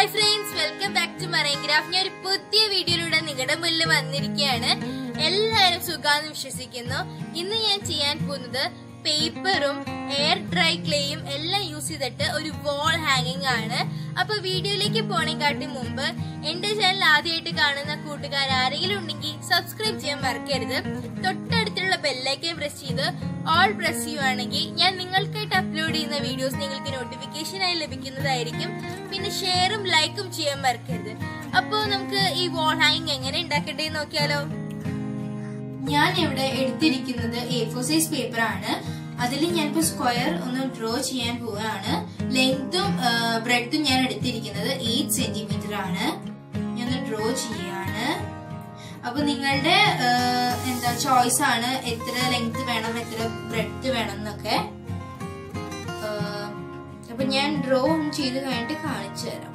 Hi friends welcome back to മറൈൻഗ്രാഫ് ഞാൻ ഒരു പുതിയ വീഡിയോയിലൂടെ നിങ്ങളുടെ മുന്നിൽ വന്നിരിക്കുകയാണ് എല്ലാവരും സുഖാന്ന് വിശ്വസിക്കുന്നു ഇന്ന് ഞാൻ ചെയ്യാൻ പോകുന്നത് പേപ്പറും എയർ ഡ്രൈ ക്ലേയും എല്ലാം യൂസ് ചെയ്തിട്ട് ഒരു വാൾ ഹാങ്ങിങ് ആണ് അപ്പൊ വീഡിയോയിലേക്ക് പോണേക്കാട്ടി മുമ്പ് എന്റെ ചാനൽ ആദ്യമായിട്ട് കാണുന്ന കൂട്ടുകാർ ആരെങ്കിലും ഉണ്ടെങ്കിൽ സബ്സ്ക്രൈബ് ചെയ്യാൻ മറക്കരുത് തൊട്ടടുത്തുള്ള ബെല്ലൈക്കൻ പ്രസ് ചെയ്ത് ഓൾ പ്രസ് ചെയ്യുവാണെങ്കിൽ ഞാൻ നിങ്ങൾക്കായിട്ട് അപ്ലോഡ് ചെയ്യുന്ന വീഡിയോസ് നിങ്ങൾക്ക് നോട്ടിഫിക്കേഷനായി ലഭിക്കുന്നതായിരിക്കും പിന്നെ ഷെയറും ലൈക്കും ചെയ്യാൻ മറക്കരുത് അപ്പോൾ നമുക്ക് ഈ വാൾ ഹാങ്ങിങ് എങ്ങനെ ഉണ്ടാക്കണ്ടേ നോക്കിയാലോ ഞാൻ ഇവിടെ എടുത്തിരിക്കുന്നത് എ ഫോർ സൈസ് പേപ്പർ ആണ് അതിൽ ഞാനിപ്പോ സ്ക്വയർ ഒന്ന് ഡ്രോ ചെയ്യാൻ പോവുകയാണ് ലെങ്തും ബ്രെഡും ഞാൻ എടുത്തിരിക്കുന്നത് എയ്റ്റ് സെന്റിമീറ്റർ ആണ് ഞാൻ ഡ്രോ ചെയ്യാണ് അപ്പൊ നിങ്ങളുടെ ആ, എന്താ ചോയ്സ് ആണ് എത്ര ലെങ്ത് വേണം എത്ര ബ്രെഡ് വേണം എന്നൊക്കെ ആ, അപ്പൊ ഞാൻ ഡ്രോ ചെയ്ത് കഴിഞ്ഞിട്ട് കാണിച്ചു തരാം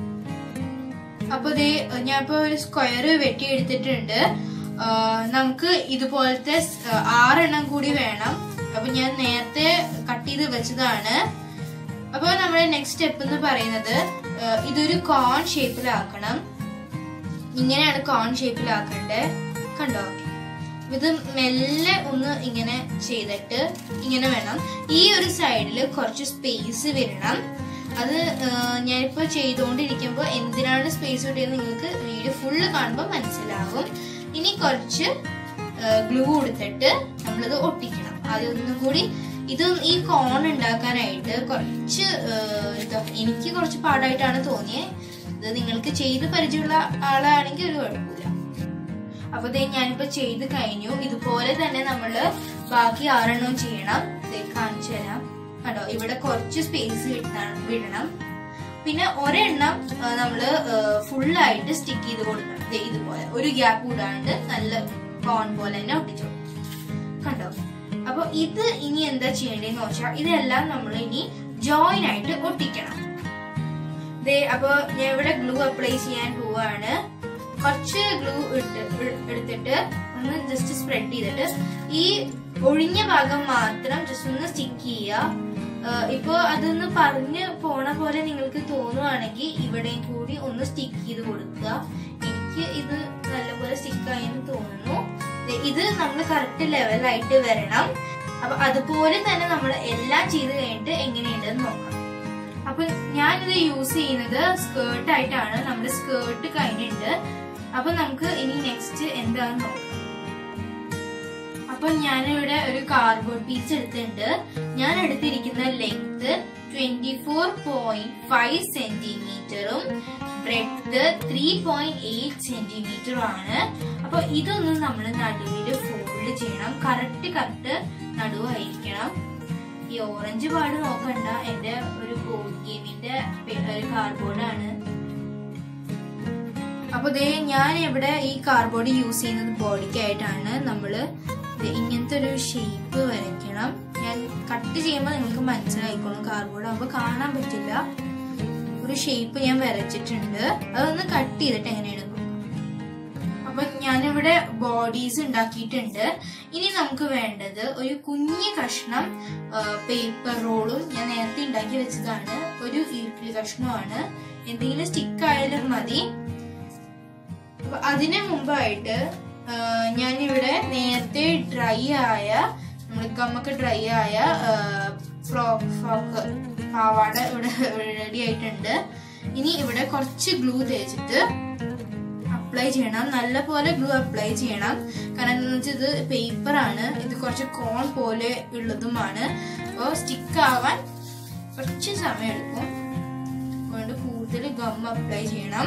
അപ്പൊ ദേ ഞാൻ ഇപ്പൊ ഒരു സ്ക്വയർ വെട്ടിയെടുത്തിട്ടുണ്ട് ആ, നമുക്ക് ഇതുപോലത്തെ സ്- ആ, ആറെണ്ണം കൂടി വേണം അപ്പൊ ഞാൻ നേരത്തെ കട്ട് ചെയ്ത് വെച്ചതാണ് അപ്പൊ നമ്മുടെ നെക്സ്റ്റ് സ്റ്റെപ്പ് എന്ന് പറയുന്നത് ആ, ഇതൊരു കോൺ ഷേപ്പിലാക്കണം ഇങ്ങനെയാണ് കോൺ ഷേപ്പിലാക്കണ്ടേ കണ്ടോ ഇത് മെല്ലെ ഒന്ന് ഇങ്ങനെ ചെയ്തിട്ട് ഇങ്ങനെ വേണം ഈ ഒരു സൈഡിൽ കുറച്ച് സ്പേസ് വരണം അത് ആ, ഞാനിപ്പോ ചെയ്തുകൊണ്ടിരിക്കുമ്പോൾ എന്തിനാണ് സ്പേസ് വിട്ടത് നിങ്ങൾക്ക് വീഡിയോ ഫുള്ള് കാണുമ്പോൾ മനസ്സിലാവും ഇനി കുറച്ച് ഗ്ലൂ കൊടുത്തിട്ട് നമ്മളിത് ഒട്ടിക്കണം അതൊന്നും കൂടി ഇത് ഈ കോൺ ഉണ്ടാക്കാനായിട്ട് കുറച്ച് ആ, എന്താ എനിക്ക് കുറച്ച് പാടായിട്ടാണ് തോന്നിയത് ഇത് നിങ്ങൾക്ക് ചെയ്ത് പരിചയമുള്ള ആളാണെങ്കിൽ ഒരു കുഴപ്പമില്ല അപ്പൊ ദേ ഞാനിപ്പോ ചെയ്ത് കഴിഞ്ഞു ഇതുപോലെ തന്നെ നമ്മള് ബാക്കി ആറെണ്ണവും ചെയ്യണം ദേ കാണിച്ചു തരാം കണ്ടോ ഇവിടെ കുറച്ച് സ്പേസ് വിടണം പിന്നെ ഒരെണ്ണം ആ, നമ്മള് ഫുള്ളായിട്ട് സ്റ്റിക്ക് ചെയ്ത് കൊടുക്കണം ദേ ഇതുപോലെ ഒരു ഗ്യാപ്പ് കൂടാണ്ട് നല്ല കോൺ പോലെ തന്നെ ഒട്ടിച്ചു കണ്ടോ അപ്പൊ ഇത് ഇനി എന്താ ചെയ്യേണ്ടതെന്ന് വെച്ചാൽ ഇതെല്ലാം നമ്മൾ ഇനി ജോയിൻ ആയിട്ട് ഒട്ടിക്കണം ദേ അപ്പൊ ഞാൻ ഇവിടെ ഗ്ലൂ അപ്ലൈ ചെയ്യാൻ പോവാണ് കുറച്ച് ഗ്ലൂ എടുത്തിട്ട് ഒന്ന് ജസ്റ്റ് സ്പ്രെഡ് ചെയ്തിട്ട് ഈ ഒഴിഞ്ഞ ഭാഗം മാത്രം ജസ്റ്റ് ഒന്ന് സ്റ്റിക്ക് ചെയ്യുക ഏഹ് ഇപ്പൊ അതൊന്ന് പറഞ്ഞു പോണ പോലെ നിങ്ങൾക്ക് തോന്നുവാണെങ്കിൽ ഇവിടെയും കൂടി ഒന്ന് സ്റ്റിക്ക് ചെയ്ത് കൊടുക്കുക എനിക്ക് ഇത് നല്ലപോലെ സ്റ്റിക്ക് ആയെന്ന് തോന്നുന്നു ദേ ഇത് നമ്മൾ കറക്റ്റ് ലെവലായിട്ട് വരണം അപ്പൊ അതുപോലെ തന്നെ നമ്മൾ എല്ലാം ചെയ്ത് കഴിഞ്ഞിട്ട് എങ്ങനെയുണ്ടെന്ന് നോക്കാം അപ്പൊ ഞാനിത് യൂസ് ചെയ്യുന്നത് സ്കേർട്ട് ആയിട്ടാണ് നമ്മുടെ സ്കേർട്ട് കഴിഞ്ഞിട്ടുണ്ട് അപ്പൊ നമുക്ക് ഇനി നെക്സ്റ്റ് എന്താണെന്ന് നോക്കാം അപ്പൊ ഞാനിവിടെ ഒരു കാർഡ്ബോർഡ് പീസ് എടുത്തിട്ടുണ്ട് ഞാൻ എടുത്തിരിക്കുന്ന length twenty four point five സെന്റിമീറ്ററും ബ്രെഡ്ത്ത് ത്രീ പോയിന്റ് എയ്റ്റ് സെന്റിമീറ്ററും ആണ് അപ്പൊ ഇതൊന്ന് നമ്മൾ നടുവില് ഫോൾഡ് ചെയ്യണം കറക്റ്റ് കറക്റ്റ് നടുവായിരിക്കണം ഈ ഓറഞ്ച് പാട് നോക്കണ്ട എന്റെ ഒരു ബോർഡ് ഗെയിമിന്റെ ഒരു കാർഡ്ബോർഡ് ആണ് അപ്പൊ ദേ ഞാൻ ഇവിടെ ഈ കാർഡ്ബോർഡ് യൂസ് ചെയ്യുന്നത് ബോഡിക്കായിട്ടാണ് നമ്മള് ദേ ഇങ്ങനത്തെ ഒരു ഷേപ്പ് വരയ്ക്കണം ഞാൻ കട്ട് ചെയ്യുമ്പോൾ നിങ്ങൾക്ക് മനസ്സിലായിക്കോളും കാർഡ്ബോർഡ് ആകുമ്പോൾ കാണാൻ പറ്റില്ല ഒരു ഷേപ്പ് ഞാൻ വരച്ചിട്ടുണ്ട് അതൊന്ന് കട്ട് ചെയ്തിട്ട് എങ്ങനെയാണ് നോക്കാം അപ്പൊ ഞാനിവിടെ ബോഡീസ് ഉണ്ടാക്കിയിട്ടുണ്ട് ഇനി നമുക്ക് വേണ്ടത് ഒരു കുഞ്ഞു കഷ്ണം പേപ്പർ റോളും ഞാൻ നേരത്തെ ഉണ്ടാക്കി വെച്ചതാണ് ഒരു ഈർക്കിളി കഷ്ണമാണ് എന്തെങ്കിലും സ്റ്റിക്ക് ആയാലും മതി അപ്പൊ അതിന് മുമ്പായിട്ട് ആ, ഞാനിവിടെ നേരത്തെ ഡ്രൈ ആയ നമ്മുടെ ഗമ്മൊക്കെ ഡ്രൈ ആയ ഫ്രോക്ക് ഫ്രോക്ക് പാവാട ഇവിടെ റെഡി ആയിട്ടുണ്ട് ഇനി ഇവിടെ കുറച്ച് ഗ്ലൂ തേച്ചിട്ട് അപ്ലൈ ചെയ്യണം നല്ലപോലെ ഗ്ലൂ അപ്ലൈ ചെയ്യണം കാരണം എന്താണെന്ന് വെച്ചാൽ ഇത് പേപ്പർ ആണ് ഇത് കുറച്ച് കോൺ പോലെ ഉള്ളതുമാണ് അപ്പോൾ സ്റ്റിക്ക് ആവാൻ കുറച്ച് സമയം എടുക്കും അതുകൊണ്ട് കൂടുതൽ ഗം അപ്ലൈ ചെയ്യണം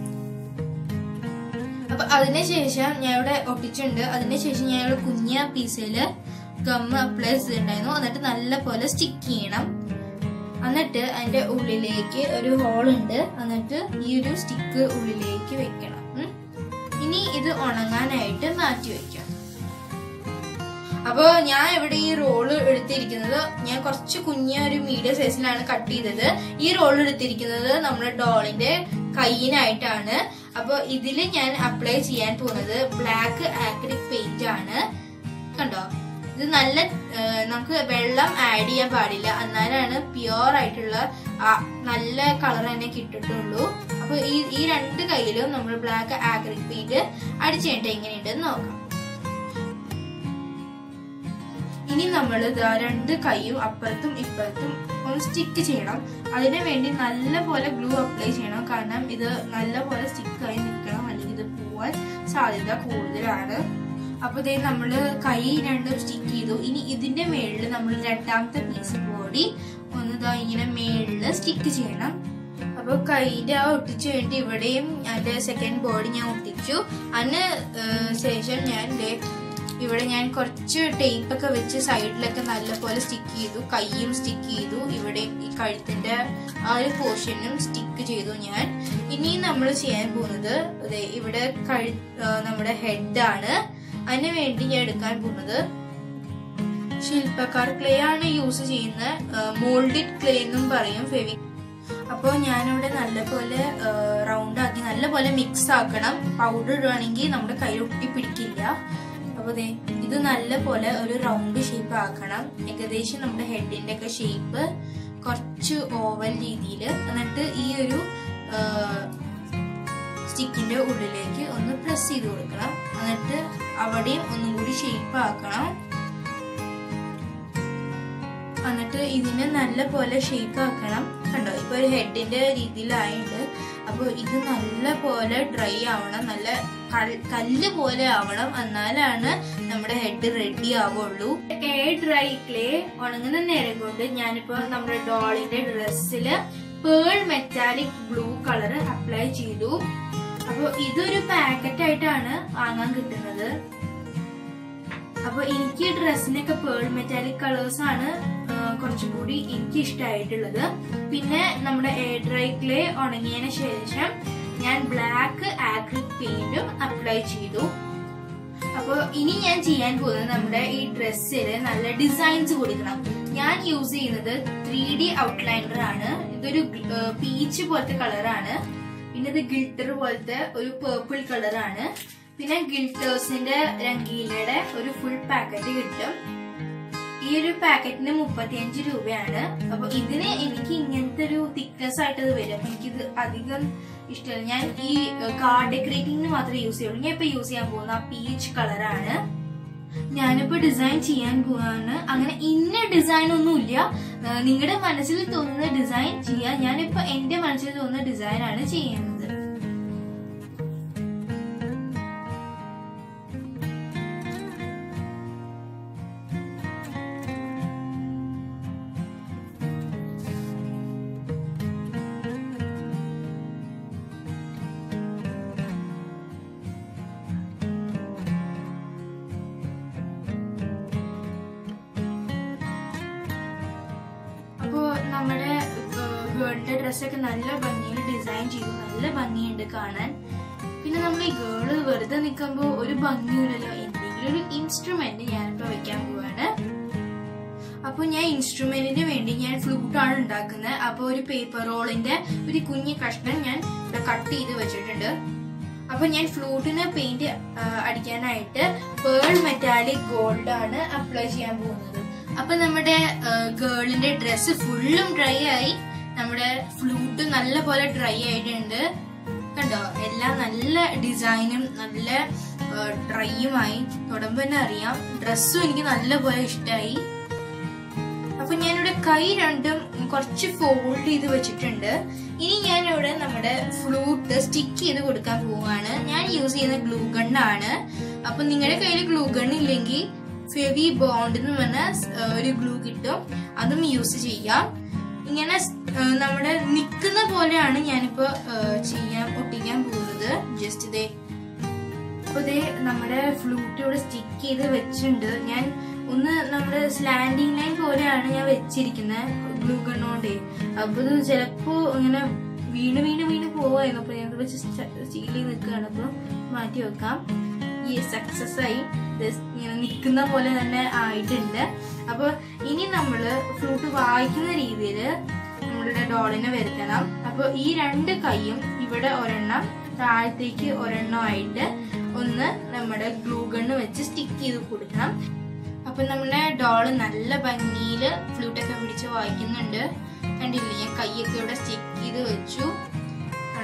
അപ്പൊ അതിനുശേഷം ഞാൻ ഇവിടെ ഒട്ടിച്ചിട്ടുണ്ട് അതിനുശേഷം ഞാൻ ഇവിടെ കുഞ്ഞ പീസില് ഗം അപ്ലൈ ചെയ്തിട്ടുണ്ടായിരുന്നു എന്നിട്ട് നല്ലപോലെ സ്റ്റിക്ക് ചെയ്യണം എന്നിട്ട് അതിന്റെ ഉള്ളിലേക്ക് ഒരു ഹോൾ ഉണ്ട് എന്നിട്ട് ഈ ഒരു സ്റ്റിക്ക് ഉള്ളിലേക്ക് വെക്കണം ഉം. ഇനി ഇത് ഉണങ്ങാനായിട്ട് മാറ്റി വെക്കാം അപ്പൊ ഞാൻ ഇവിടെ ഈ റോള് എടുത്തിരിക്കുന്നത് ഞാൻ കുറച്ച് കുഞ്ഞ ഒരു മീഡിയം സൈസിലാണ് കട്ട് ചെയ്തത് ഈ റോൾ എടുത്തിരിക്കുന്നത് നമ്മുടെ ഡോളിന്റെ കയ്യിനായിട്ടാണ് അപ്പൊ ഇതിൽ ഞാൻ അപ്ലൈ ചെയ്യാൻ പോകുന്നത് ബ്ലാക്ക് ആക്രിക് പെയിന്റ് ആണ് കണ്ടോ ഇത് നല്ല ആ, നമുക്ക് വെള്ളം ആഡ് ചെയ്യാൻ പാടില്ല എന്നാലാണ് പ്യുവർ ആയിട്ടുള്ള ആ നല്ല കളർ തന്നെ കിട്ടിട്ടുള്ളൂ അപ്പൊ ഈ ഈ രണ്ട് കയ്യിലും നമ്മൾ ബ്ലാക്ക് ആക്രിക് പെയിന്റ് അടിച്ചു കഴിഞ്ഞിട്ട് എങ്ങനെയുണ്ടെന്ന് നോക്കാം ഇനി നമ്മൾ രണ്ട് കൈയും അപ്പുറത്തും ഇപ്പുറത്തും ഒന്ന് സ്റ്റിക്ക് ചെയ്യണം അതിനു വേണ്ടി നല്ല പോലെ ഗ്ലൂ അപ്ലൈ ചെയ്യണം കാരണം ഇത് നല്ല പോലെ സ്റ്റിക്കായി നിൽക്കണം അല്ലെങ്കിൽ ഇത് പോവാൻ സാധ്യത കൂടുതലാണ് അപ്പൊ ഇതേ നമ്മള് കൈ രണ്ടും സ്റ്റിക്ക് ചെയ്തു ഇനി ഇതിന്റെ മേളിൽ നമ്മൾ രണ്ടാമത്തെ പീസ് ബോഡി ഒന്ന് ഇതാ ഇങ്ങനെ മേളില് സ്റ്റിക്ക് ചെയ്യണം അപ്പൊ കൈന്റെ ആ ഒട്ടിച്ചു കഴിഞ്ഞിട്ട് ഇവിടെയും അതിന്റെ സെക്കൻഡ് ബോഡി ഞാൻ ഒട്ടിച്ചു അതിന് ഏഹ്, ശേഷം ഞാൻ ദേ ഇവിടെ ഞാൻ കുറച്ച് ടേപ്പ് ഒക്കെ വെച്ച് സൈഡിലൊക്കെ നല്ലപോലെ സ്റ്റിക്ക് ചെയ്തു കൈയും സ്റ്റിക്ക് ചെയ്തു ഇവിടെയും ഈ കഴുത്തിന്റെ ആ ഒരു പോർഷനും സ്റ്റിക്ക് ചെയ്തു ഞാൻ ഇനി നമ്മൾ ചെയ്യാൻ പോകുന്നത് ദേ ഇവിടെ കഴു ആ, നമ്മുടെ ഹെഡാണ് അതിന് വേണ്ടി ഞാൻ എടുക്കാൻ പോകുന്നത് ശില്പക്കാർ ക്ലേ ആണ് യൂസ് ചെയ്യുന്നത് മോൾഡിഡ് ക്ലേ എന്നും പറയും ഫെവി അപ്പോൾ ഞാനിവിടെ നല്ലപോലെ റൗണ്ട് ആക്കി നല്ലപോലെ മിക്സ് ആക്കണം പൗഡർ ഇടുവാണെങ്കിൽ നമ്മുടെ കയ്യിൽ ഒട്ടി പിടിക്കില്ല അപ്പോൾ ദേ ഇത് നല്ലപോലെ ഒരു റൗണ്ട് ഷേപ്പ് ആക്കണം ഏകദേശം നമ്മുടെ ഹെഡിന്റെ ഒക്കെ ഷേപ്പ് കുറച്ച് ഓവൽ രീതിയിൽ എന്നിട്ട് ഈ ഒരു സ്റ്റിക്കിന്റെ ഉള്ളിലേക്ക് ഒന്ന് പ്രസ് ചെയ്ത് കൊടുക്കണം എന്നിട്ട് അവിടെയും ഒന്നും കൂടി ഷേപ്പ് ആക്കണം എന്നിട്ട് ഇതിനെ നല്ല പോലെ ഷേപ്പ് ആക്കണം കണ്ടോ ഇപ്പൊ ഒരു ഹെഡിന്റെ രീതിയിലായിട്ടുണ്ട് അപ്പൊ ഇത് നല്ല പോലെ ഡ്രൈ ആവണം നല്ല കൽ- കല്ല് പോലെ ആവണം എന്നാലാണ് നമ്മുടെ ഹെഡ് റെഡി ആവുള്ളൂ എയർ ഡ്രൈ ക്ലേ ഉണങ്ങുന്ന നേരം കൊണ്ട് ഞാനിപ്പോ നമ്മുടെ ഡോളിന്റെ ഡ്രസ്സില് pearl metallic blue colour apply ചെയ്തു അപ്പൊ ഇതൊരു പാക്കറ്റ് ആയിട്ടാണ് വാങ്ങാൻ കിട്ടുന്നത് അപ്പൊ എനിക്ക് ഡ്രസ്സിനൊക്കെ പേൾ മെറ്റാലിക് കളേഴ്സ് ആണ് ആ, കുറച്ചും കൂടി എനിക്ക് ഇഷ്ടമായിട്ടുള്ളത് പിന്നെ നമ്മുടെ എയർ ഡ്രൈ ക്ലേ ഉണങ്ങിയതിന് ശേഷം ഞാൻ ബ്ലാക്ക് ആക്രിക് പെയിന്റും അപ്ലൈ ചെയ്തു അപ്പോൾ ഇനി ഞാൻ ചെയ്യാൻ പോകുന്നത് നമ്മുടെ ഈ ഡ്രസ്സിൽ നല്ല ഡിസൈൻസ് കൊടുക്കണം ഞാൻ യൂസ് ചെയ്യുന്നത് ത്രീ ഡി ഔട്ട്ലൈനർ ആണ് ഇതൊരു പീച്ച് പോലത്തെ കളറാണ് പിന്നെ ഇത് ഗിൽട്ടർ പോലത്തെ ഒരു പേർപ്പിൾ കളറാണ് പിന്നെ ഗിൽട്ടേഴ്സിന്റെ രംഗീലയുടെ ഒരു ഫുൾ പാക്കറ്റ് കിട്ടും ഈ ഒരു പാക്കറ്റിന് മുപ്പത്തിയഞ്ച് രൂപയാണ് അപ്പൊ ഇതിന് എനിക്ക് ഇങ്ങനത്തെ ഒരു തിക്നെസ് ആയിട്ട് ഇത് വരും അപ്പൊ എനിക്കിത് അധികം ഇഷ്ടമല്ല ഞാൻ ഈ കാർ ഡെക്കറേറ്റിംഗിന് മാത്രമേ യൂസ് ചെയ്യുള്ളൂ ഞാൻ ഇപ്പൊ യൂസ് ചെയ്യാൻ പോകുന്ന പീച്ച് കളറാണ് ഞാനിപ്പോ ഡിസൈൻ ചെയ്യാൻ പോവാണ് അങ്ങനെ ഇന്ന ഡിസൈൻ ഒന്നുമില്ല നിങ്ങളുടെ മനസ്സിൽ തോന്നുന്ന ഡിസൈൻ ചെയ്യാൻ ഞാനിപ്പോ എന്റെ മനസ്സിൽ തോന്നുന്ന ഡിസൈൻ ആണ് ചെയ്യുന്നത് അപ്പോ നമ്മുടെ ഗേളിന്റെ ഡ്രസ്സൊക്കെ നല്ല ഭംഗിയിൽ ഡിസൈൻ ചെയ്തു നല്ല ഭംഗിയുണ്ട് കാണാൻ പിന്നെ നമ്മൾ ഈ ഗേള് വെറുതെ നിൽക്കുമ്പോൾ ഒരു ഭംഗിയില്ലല്ലോ എന്തെങ്കിലും ഒരു ഇൻസ്ട്രുമെന്റ് ഞാനിപ്പോ വെക്കാൻ പോവാണ് അപ്പൊ ഞാൻ ഇൻസ്ട്രുമെന്റിന് വേണ്ടി ഞാൻ ഫ്ലൂട്ടാണ് ഉണ്ടാക്കുന്നത് അപ്പൊ ഒരു പേപ്പർ റോളിന്റെ ഒരു കുഞ്ഞു കഷ്ണം ഞാൻ കട്ട് ചെയ്ത് വെച്ചിട്ടുണ്ട് അപ്പൊ ഞാൻ ഫ്ലൂട്ടിന് പെയിന്റ് അടിക്കാനായിട്ട് പേൾ മെറ്റാലിക് ഗോൾഡ് ആണ് അപ്ലൈ ചെയ്യാൻ പോകുന്നത് അപ്പൊ നമ്മുടെ ഗേളിന്റെ ഡ്രസ്സ് ഫുള്ളും ഡ്രൈ ആയി നമ്മുടെ ഫ്ലൂട്ട് നല്ല പോലെ ഡ്രൈ ആയിട്ടുണ്ട് കണ്ടോ എല്ലാം നല്ല ഡിസൈനും നല്ല ഡ്രൈയുമായി തൊടുമ്പോ തന്നെ അറിയാം ഡ്രസ്സും എനിക്ക് നല്ല പോലെ ഇഷ്ടമായി അപ്പൊ ഞാനിവിടെ കൈ രണ്ടും കുറച്ച് ഫോൾഡ് ചെയ്ത് വെച്ചിട്ടുണ്ട് ഇനി ഞാൻ ഇവിടെ നമ്മുടെ ഫ്ലൂട്ട് സ്റ്റിക്ക് ചെയ്ത് കൊടുക്കാൻ പോവാണ് ഞാൻ യൂസ് ചെയ്യുന്ന ഗ്ലൂ ഗണ്ണാണ് അപ്പൊ നിങ്ങളുടെ കയ്യിൽ ഗ്ലൂ ഗൺ ഇല്ലെങ്കിൽ ഫെവി ബോണ്ട് എന്ന് പറഞ്ഞ സ്- ഏഹ് ഒരു ഗ്ലൂ കിട്ടും അതും യൂസ് ചെയ്യാം ഇങ്ങനെ സ്- ഏഹ് നമ്മുടെ നിൽക്കുന്ന പോലെയാണ് ഞാനിപ്പോ ഏഹ് ചെയ്യാൻ ഒട്ടിക്കാൻ പോകുന്നത് ജസ്റ്റ് ഇതേ അപ്പൊ ഇതേ നമ്മുടെ ഫ്ലൂട്ട് ഇവിടെ സ്റ്റിക്ക് ചെയ്ത് വെച്ചിട്ടുണ്ട് ഞാൻ ഒന്ന് നമ്മുടെ സ്ലാൻഡിങ് ലൈൻ പോലെയാണ് ഞാൻ വെച്ചിരിക്കുന്നത് ഗ്ലൂ ഗണ്ണോണ്ടേ അപ്പൊ ഇത് ചിലപ്പോ ഇങ്ങനെ വീണ് വീണ് വീണ് പോവായിരുന്നു അപ്പൊ ഞാൻ വെച്ച് സ്റ്റീൽ ചെയ്ത് നിൽക്കുകയാണ് അപ്പൊ മാറ്റി വെക്കാം ഈ സക്സസ് ആയി ഇത് ഇങ്ങനെ നിൽക്കുന്ന പോലെ തന്നെ ആയിട്ടുണ്ട് അപ്പൊ ഇനി നമ്മള് ഫ്ലൂട്ട് വായിക്കുന്ന രീതിയിൽ നമ്മളുടെ ഡോളിനെ വരുത്തണം അപ്പൊ ഈ രണ്ട് കൈയും ഇവിടെ ഒരെണ്ണം താഴത്തേക്ക് ഒരെണ്ണമായിട്ട് ഒന്ന് നമ്മുടെ ഗ്ലൂ ഗണ്ണ് വെച്ച് സ്റ്റിക്ക് ചെയ്ത് കൊടുക്കണം അപ്പൊ നമ്മുടെ ഡോള് നല്ല ഭംഗിയില് ഫ്ലൂട്ടൊക്കെ പിടിച്ച് വായിക്കുന്നുണ്ട് കണ്ടില്ലേ ഞാൻ കൈയൊക്കെ ഇവിടെ സ്റ്റിക്ക് ചെയ്ത് വെച്ചു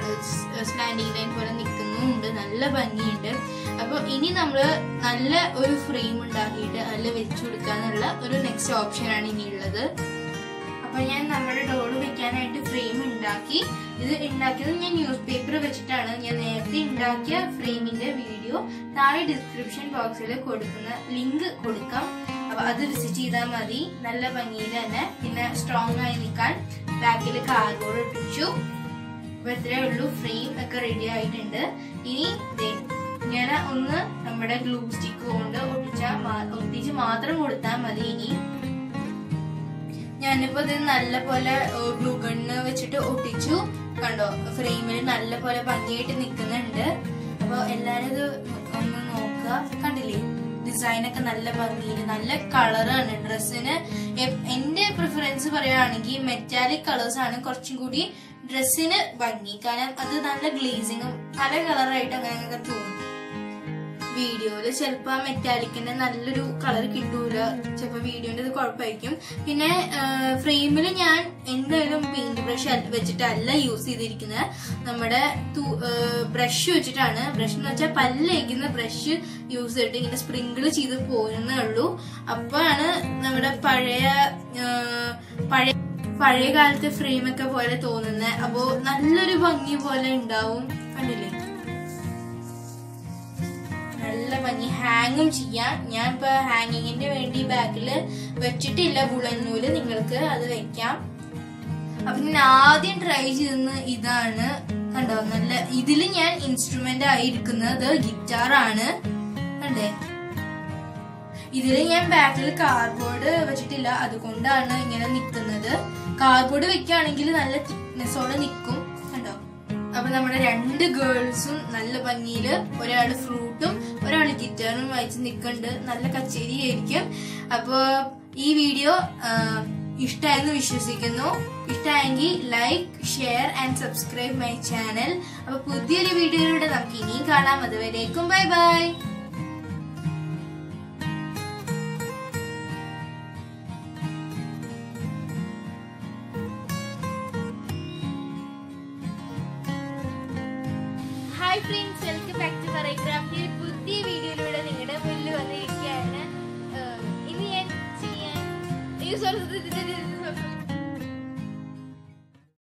സ്റ്റാൻഡിങ് ലൈൻ പോലെ നിൽക്കുന്നുമുണ്ട് നല്ല ഭംഗിയുണ്ട് അപ്പൊ ഇനി നമ്മള് നല്ല ഒരു ഫ്രെയിം ഉണ്ടാക്കിയിട്ട് അതിൽ വെച്ചു കൊടുക്കാന്നുള്ള ഒരു നെക്സ്റ്റ് ഓപ്ഷനാണ് ഇനിയുള്ളത് അപ്പൊ ഞാൻ നമ്മുടെ ഡോറ് വെക്കാനായിട്ട് ഫ്രെയിം ഉണ്ടാക്കി ഇത് ഉണ്ടാക്കിയത് ഞാൻ ന്യൂസ് പേപ്പർ വെച്ചിട്ടാണ് ഞാൻ നേരത്തെ ഉണ്ടാക്കിയ ഫ്രെയിമിന്റെ വീഡിയോ താഴെ ഡിസ്ക്രിപ്ഷൻ ബോക്സിൽ കൊടുക്കുന്ന ലിങ്ക് കൊടുക്കാം അപ്പൊ അത് വിസിറ്റ് ചെയ്താൽ മതി നല്ല ഭംഗിയിൽ തന്നെ പിന്നെ സ്ട്രോങ് ആയി നിൽക്കാൻ ബാക്കിൽ കാർബോർഡ് ഒട്ടിച്ചു അപ്പൊ ഇത്രേ ഉള്ളൂ ഫ്രെയിം ഒക്കെ റെഡി ആയിട്ടുണ്ട് ഇനി ദേ ഇങ്ങനെ ഒന്ന് നമ്മുടെ ഗ്ലൂ സ്റ്റിക്ക് കൊണ്ട് ഒട്ടിച്ചാൽ ഒട്ടിച്ച് മാത്രം കൊടുത്താൽ മതി ഇനി ഞാനിപ്പോ ഇത് നല്ല പോലെ ഗ്ലൂ ഗണ്ണ് വെച്ചിട്ട് ഒട്ടിച്ചു കണ്ടോ ഫ്രെയിമിൽ നല്ല പോലെ ഭംഗിയായിട്ട് നിൽക്കുന്നുണ്ട് അപ്പൊ എല്ലാരും ഇത് ഒന്ന് നോക്കുക കണ്ടില്ലേ ഡിസൈൻ ഒക്കെ നല്ല ഭംഗിയിൽ നല്ല കളറാണ് ഡ്രസ്സിന് എന്റെ പ്രിഫറൻസ് പറയുകയാണെങ്കിൽ മെറ്റാലിക് കളേഴ്സ് ആണ് കുറച്ചും കൂടി ഡ്രസ്സിന് ഭംഗി കാരണം അത് നല്ല ഗ്ലേസിങ്ങും പല കളറായിട്ട് അങ്ങനെയൊക്കെ തോന്നും വീഡിയോയില് ചിലപ്പോ ആ മെറ്റാലിക്കിന്റെ നല്ലൊരു കളർ കിട്ടൂല ചിലപ്പോ വീഡിയോന്റെ ഇത് കുഴപ്പമായിരിക്കും പിന്നെ ഫ്രെയിമിൽ ഞാൻ എന്തായാലും പെയിന്റ് ബ്രഷ് വെച്ചിട്ടല്ല യൂസ് ചെയ്തിരിക്കുന്നത് നമ്മുടെ ബ്രഷ് വെച്ചിട്ടാണ് ബ്രഷ് എന്ന് വെച്ചാൽ പല്ലേക്കുന്ന ബ്രഷ് യൂസ് ചെയ്തിട്ട് ഇങ്ങനെ സ്പ്രിങ്കിൾ ചെയ്ത് പോരുന്നേ ഉള്ളൂ അപ്പോഴാണ് നമ്മുടെ പഴയ ആ, പഴയ പഴയ കാലത്തെ ഫ്രെയിമൊക്കെ പോലെ തോന്നുന്നത് അപ്പോ നല്ലൊരു ഭംഗി പോലെ ഉണ്ടാവും കണ്ടില്ലേ നല്ല ഭംഗി ഹാങ്ങും ചെയ്യാം ഞാൻ ഇപ്പൊ ഹാങ്ങിങ്ങിന്റെ വേണ്ടി ബാക്കില് വെച്ചിട്ടില്ല ബുളന്നൂല് നിങ്ങൾക്ക് അത് വെക്കാം അപ്പൊ ഞാൻ ആദ്യം ട്രൈ ചെയ്യുന്ന ഇതാണ് കണ്ടോ നല്ല ഇതില് ഞാൻ ഇൻസ്ട്രുമെന്റ് ആയിരിക്കുന്നത് ഗിറ്റാർ ആണ് കണ്ടേ ഇതില് ഞാൻ ബാക്കിൽ കാർഡ്ബോർഡ് വെച്ചിട്ടില്ല അതുകൊണ്ടാണ് ഇങ്ങനെ നിൽക്കുന്നത് കാർഡ്ബോർഡ് വെക്കുകയാണെങ്കിൽ നല്ല തിക്നെസ്സോടെ നിൽക്കും കണ്ടോ അപ്പൊ നമ്മുടെ രണ്ട് ഗേൾസും നല്ല ഭംഗിയില് ഒരാള് ഫ്രൂട്ടും ഒരാള് ഗിറ്റാറും വായിച്ച് നിൽക്കുന്നുണ്ട് നല്ല കച്ചേരി ആയിരിക്കും അപ്പൊ ഈ വീഡിയോ ഇഷ്ടമായെന്ന് വിശ്വസിക്കുന്നു ഇഷ്ടമായെങ്കിൽ like share and subscribe my channel അപ്പൊ പുതിയൊരു വീഡിയോയിലൂടെ നമുക്ക് ഇനിയും കാണാം അതുവരേക്കും bye bye hi friends welcome back to പറൈക്രാഫ്റ്റ് ഒരു പുതിയ വീഡിയോയിലൂടെ നിങ്ങളുടെ മുന്നിൽ വന്നിരിക്കുകയാണ് ഏഹ് ഇന്ന് ഞാൻ ചെയ്യാൻ ഈ സ്വന്തം